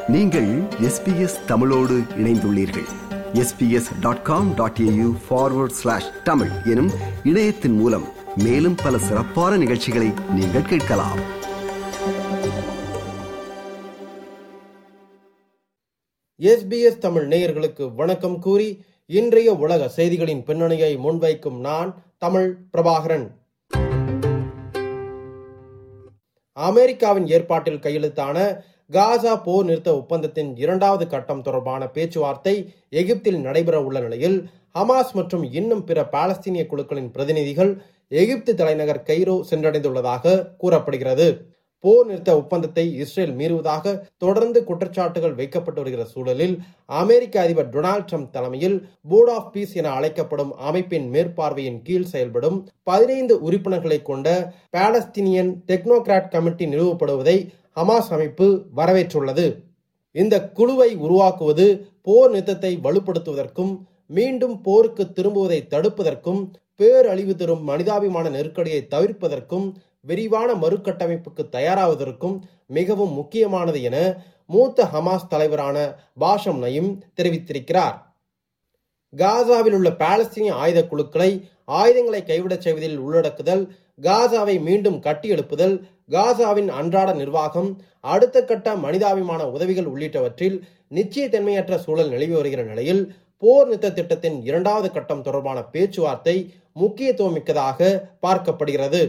நீங்கள் எஸ்பிஎஸ் தமிழோடு இணைந்துள்ளீர்கள் SBS dot com dot AU forward slash Tamil எனும் இணையத்தின் மூலம் மேலும் பல சிறப்பான நிகழ்ச்சிகளை நீங்கள் கேட்கலாம் எஸ்பிஎஸ் தமிழ் நேயர்களுக்கு வணக்கம் கூறி இன்றைய உலக செய்திகளின் பின்னணியை முன்வைக்கும் நான் தமிழ் பிரபாகரன் அமெரிக்காவின் ஏற்பாட்டில் கையெழுத்தான காசா போர் நிறுத்த ஒப்பந்தத்தின் இரண்டாவது கட்டம் தொடர்பான பேச்சுவார்த்தை எகிப்தில் நடைபெற உள்ள நிலையில் ஹமாஸ் மற்றும் இன்னும் பிற பாலஸ்தீனிய குழுக்களின் பிரதிநிதிகள் எகிப்து தலைநகர் கைரோ சென்றடைந்துள்ளதாக கூறப்படுகிறது போர் நிறுத்த ஒப்பந்தத்தை இஸ்ரேல் மீறுவதாக தொடர்ந்து குற்றச்சாட்டுகள் வைக்கப்பட்டு வருகிற சூழலில் அமெரிக்க அதிபர் டொனால்ட் ட்ரம்ப் தலைமையில் போர்ட் ஆஃப் பீஸ் என அழைக்கப்படும் அமைப்பின் மேற்பார்வையின் கீழ் செயல்படும் பதினைந்து உறுப்பினர்களை கொண்ட பாலஸ்தீனியன் டெக்னோகிராட் கமிட்டி நிறுவப்படுவதை ஹமாஸ் அமைப்பு வரவேற்றுள்ளது இந்த குழுவை உருவாக்குவது போர் நிறுத்தத்தை வலுப்படுத்துவதற்கும் மீண்டும் போருக்கு திரும்புவதை தடுப்பதற்கும் பேரழிவு தரும் மனிதாபிமான நெருக்கடியை தவிர்ப்பதற்கும் விரிவான மறுகட்டமைப்புக்கு தயாராவதற்கும் மிகவும் முக்கியமானது என மூத்த ஹமாஸ் தலைவரான பாஷம் நயிம் தெரிவித்திருக்கிறார் காசாவில் உள்ள பாலஸ்தீனிய ஆயுத குழுக்களை ஆயுதங்களை கைவிடச் செய்வதில் உள்ளடக்குதல் காசாவை மீண்டும் கட்டியெழுப்புதல் காசாவின் அன்றாட நிர்வாகம் அடுத்த கட்ட மனிதாபிமான உதவிகள் உள்ளிட்டவற்றில் நிச்சயத்தன்மையற்ற சூழல் நிலவி வருகிற நிலையில் போர் நிறுத்த திட்டத்தின் இரண்டாவது கட்டம் தொடர்பான பேச்சுவார்த்தை முக்கியத்துவமிக்கதாக பார்க்கப்படுகிறது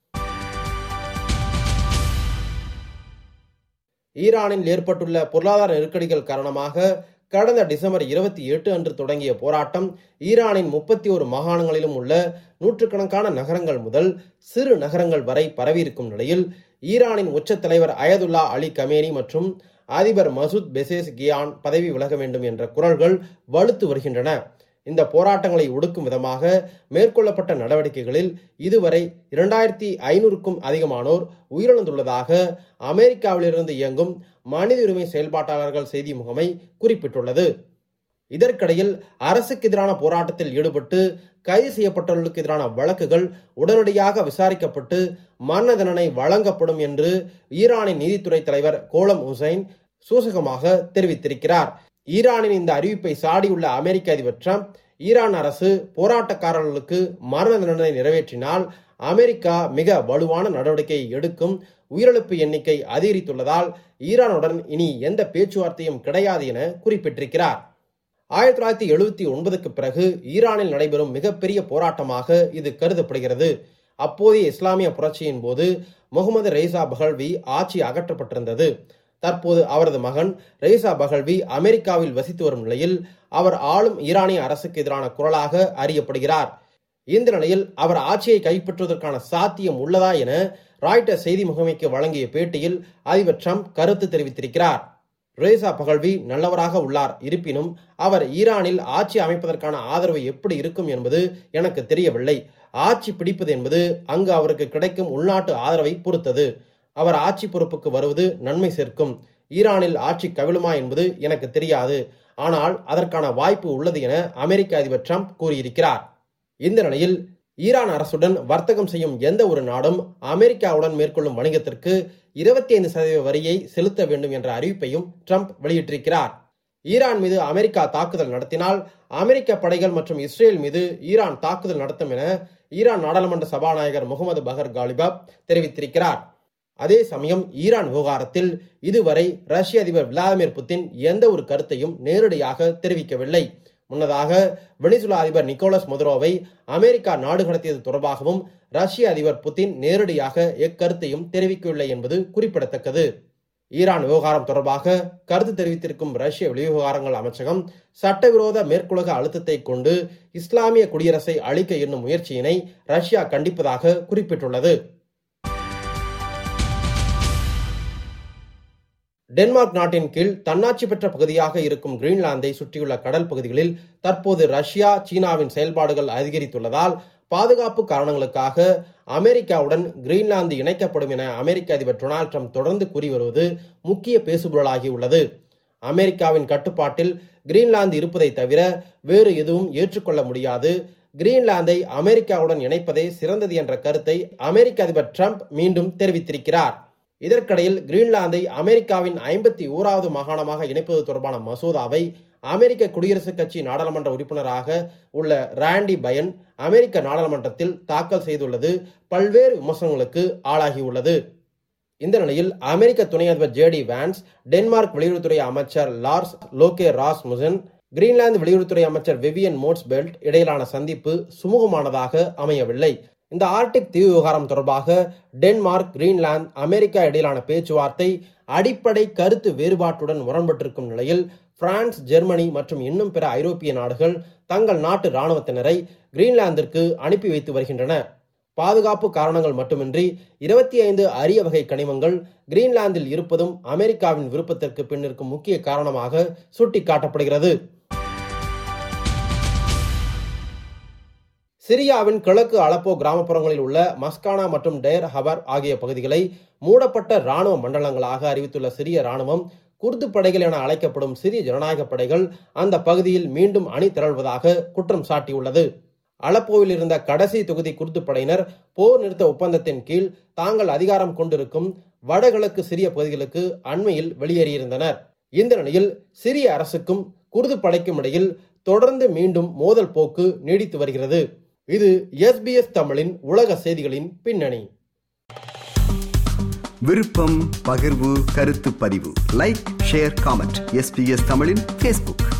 ஈரானில் ஏற்பட்டுள்ள பொருளாதார நெருக்கடிகள் காரணமாக கடந்த டிசம்பர் இருபத்தி எட்டு அன்று தொடங்கிய போராட்டம் ஈரானின் முப்பத்தி ஒரு மாகாணங்களிலும் உள்ள நூற்றுக்கணக்கான நகரங்கள் முதல் சிறு நகரங்கள் வரை பரவியிருக்கும் நிலையில் ஈரானின் உச்ச தலைவர் அயதுல்லா அலி கமேனி மற்றும் அதிபர் மசூத் பெசேஸ் கியான் பதவி விலக வேண்டும் என்ற குரல்கள் வலுத்து வருகின்றன இந்த போராட்டங்களை ஒடுக்கும் விதமாக மேற்கொள்ளப்பட்ட நடவடிக்கைகளில் இதுவரை இரண்டாயிரத்தி ஐநூறுக்கும் அதிகமானோர் உயிரிழந்துள்ளதாக அமெரிக்காவிலிருந்து இயங்கும் மனித உரிமை செயல்பாட்டாளர்கள் செய்தி முகமை குறிப்பிட்டுள்ளது இதற்கிடையில் அரசுக்கு எதிரான போராட்டத்தில் ஈடுபட்டு கைது செய்யப்பட்டவர்களுக்கு எதிரான வழக்குகள் உடனடியாக விசாரிக்கப்பட்டு மரண தண்டனை வழங்கப்படும் என்று ஈரானின் நீதித்துறை தலைவர் கோலம் ஹுசைன் சூசகமாக தெரிவித்திருக்கிறார் ஈரானின் இந்த அறிவிப்பை சாடியுள்ள அமெரிக்க அதிபர் ட்ரம்ப் ஈரான் அரசு போராட்டக்காரர்களுக்கு மரண தண்டனை நிறைவேற்றினால் அமெரிக்கா மிக வலுவான நடவடிக்கை எடுக்கும் உயிரிழப்பு எண்ணிக்கை அதிகரித்துள்ளதால் ஈரானுடன் இனி எந்த பேச்சுவார்த்தையும் கிடையாது என குறிப்பிட்டிருக்கிறார் ஆயிரத்தி தொள்ளாயிரத்தி எழுபத்தி ஒன்பதுக்கு பிறகு ஈரானில் நடைபெறும் மிகப்பெரிய போராட்டமாக இது கருதப்படுகிறது அப்போதைய இஸ்லாமிய புரட்சியின் போது முகமது ரெய்சா பகல்வி ஆட்சி அகற்றப்பட்டிருந்தது தற்போது அவரது மகன் ரெய்சா பகல்வி அமெரிக்காவில் வசித்து வரும் நிலையில் அவர் ஆளும் ஈரானிய அரசுக்கு எதிரான குரலாக அறியப்படுகிறார் இந்த நிலையில் அவர் ஆட்சியை கைப்பற்றுவதற்கான சாத்தியம் உள்ளதா என ராய்டர் செய்தி முகமைக்கு வழங்கிய பேட்டியில் அதிபர் ட்ரம்ப் கருத்து தெரிவித்திருக்கிறார் ரேசா பகல்வி நல்லவராக உள்ளார் இருப்பினும் அவர் ஈரானில் ஆட்சி அமைப்பதற்கான ஆதரவு எப்படி இருக்கும் என்பது எனக்கு தெரியவில்லை ஆட்சி பிடிப்பது என்பது அங்கு அவருக்கு கிடைக்கும் உள்நாட்டு ஆதரவை பொறுத்தது அவர் ஆட்சி பொறுப்புக்கு வருவது நன்மை சேர்க்கும் ஈரானில் ஆட்சி கவிழுமா என்பது எனக்கு தெரியாது ஆனால் அதற்கான வாய்ப்பு உள்ளது என அமெரிக்க அதிபர் ட்ரம்ப் கூறியிருக்கிறார் இந்த நிலையில் ஈரான் அரசுடன் வர்த்தகம் செய்யும் எந்த ஒரு நாடும் அமெரிக்காவுடன் மேற்கொள்ளும் வணிகத்திற்கு இருபத்தி ஐந்து சதவீத வரியை செலுத்த வேண்டும் என்ற அறிவிப்பையும் ட்ரம்ப் வெளியிட்டிருக்கிறார் ஈரான் மீது அமெரிக்கா தாக்குதல் நடத்தினால் அமெரிக்க படைகள் மற்றும் இஸ்ரேல் மீது ஈரான் தாக்குதல் நடத்தும் என ஈரான் நாடாளுமன்ற சபாநாயகர் முகமது பகர் காலிபாப் தெரிவித்திருக்கிறார் அதே சமயம் ஈரான் விவகாரத்தில் இதுவரை ரஷ்ய அதிபர் விளாடிமிர் புட்டின் எந்த ஒரு கருத்தையும் நேரடியாக தெரிவிக்கவில்லை முன்னதாக வெனிசுலா அதிபர் நிக்கோலஸ் மதுரோவை அமெரிக்கா நாடு கடத்தியது தொடர்பாகவும் ரஷ்ய அதிபர் புட்டின் நேரடியாக எக்கருத்தையும் தெரிவிக்கவில்லை என்பது குறிப்பிடத்தக்கது ஈரான் விவகாரம் தொடர்பாக கருத்து தெரிவித்திருக்கும் ரஷ்ய வெளிவிவகாரங்கள் அமைச்சகம் சட்டவிரோத மேற்குலக அழுத்தத்தை கொண்டு இஸ்லாமிய குடியரசை அழிக்க எண்ணும் முயற்சியினை ரஷ்யா கண்டிப்பதாக குறிப்பிட்டுள்ளது டென்மார்க் நாட்டின் கீழ் தன்னாட்சி பெற்ற பகுதியாக இருக்கும் கிரீன்லாந்தை சுற்றியுள்ள கடல் பகுதிகளில் தற்போது ரஷ்யா சீனாவின் செயல்பாடுகள் அதிகரித்துள்ளதால் பாதுகாப்பு காரணங்களுக்காக அமெரிக்காவுடன் கிரீன்லாந்து இணைக்கப்படும் என அமெரிக்க அதிபர் டொனால்ட் ட்ரம்ப் தொடர்ந்து கூறி வருவது முக்கிய பேசுபொருளாகியுள்ளது அமெரிக்காவின் கட்டுப்பாட்டில் கிரீன்லாந்து இருப்பதை தவிர வேறு எதுவும் ஏற்றுக்கொள்ள முடியாது கிரீன்லாந்தை அமெரிக்காவுடன் இணைப்பதே சிறந்தது என்ற கருத்தை அமெரிக்க அதிபர் ட்ரம்ப் மீண்டும் தெரிவித்திருக்கிறார் இதற்கிடையில் கிரீன்லாந்தை அமெரிக்காவின் ஐம்பத்தி ஓராவது மாகாணமாக இணைப்பது தொடர்பான மசோதாவை அமெரிக்க குடியரசுக் கட்சி நாடாளுமன்ற உறுப்பினராக உள்ள ராண்டி பயன் அமெரிக்க நாடாளுமன்றத்தில் தாக்கல் செய்துள்ளது பல்வேறு விமர்சனங்களுக்கு ஆளாகியுள்ளது இந்த நிலையில் அமெரிக்க துணை அதிபர் ஜேடி வான்ஸ் டென்மார்க் வெளியுறவுத்துறை அமைச்சர் லார்ஸ் லோகே ராஸ் முசன் கிரீன்லாந்து வெளியுறவுத்துறை அமைச்சர் விவியன் மோட்ஸ்பெல்ட் இடையிலான சந்திப்பு சுமூகமானதாக அமையவில்லை இந்த ஆர்டிக் தீவு விவகாரம் தொடர்பாக டென்மார்க் கிரீன்லாந்து அமெரிக்கா இடையிலான பேச்சுவார்த்தை அடிப்படை கருத்து வேறுபாட்டுடன் முரண்பட்டிருக்கும் நிலையில் பிரான்ஸ் ஜெர்மனி மற்றும் இன்னும் பிற ஐரோப்பிய நாடுகள் தங்கள் நாட்டு இராணுவத்தினரை கிரீன்லாந்திற்கு அனுப்பி வைத்து வருகின்றன பாதுகாப்பு காரணங்கள் மட்டுமின்றி இருபத்தி ஐந்து அரிய வகை கனிமங்கள் கிரீன்லாந்தில் இருப்பதும் அமெரிக்காவின் விருப்பத்திற்கு பின்னிருக்கும் முக்கிய காரணமாக சுட்டிக்காட்டப்படுகிறது சிரியாவின் கிழக்கு அலப்போ கிராமப்புறங்களில் உள்ள மஸ்கானா மற்றும் டேர் ஹபர் ஆகிய பகுதிகளை மூடப்பட்ட ராணுவ மண்டலங்களாக அறிவித்துள்ள சிரிய ராணுவம் குர்து படைகள் என அழைக்கப்படும் சிரிய ஜனநாயக படைகள் அந்த பகுதியில் மீண்டும் அணி திரள்வதாக குற்றம் சாட்டியுள்ளது அலப்போவில் இருந்த கடைசி தொகுதி குர்து படையினர் போர் நிறுத்த ஒப்பந்தத்தின் கீழ் தாங்கள் அதிகாரம் கொண்டிருக்கும் வடகிழக்கு சிரிய பகுதிகளுக்கு அண்மையில் வெளியேறியிருந்தனர் இந்த நிலையில் சிரிய அரசுக்கும் குர்து படைக்கும் இடையில் தொடர்ந்து மீண்டும் மோதல் போக்கு நீடித்து வருகிறது இது எஸ்பிஎஸ் தமிழின் உலக செய்திகளின் பின்னணி விருப்பம் பகிர்வு கருத்து பதிவு லைக் ஷேர் காமெண்ட் எஸ்பிஎஸ் தமிழின் ஃபேஸ்புக்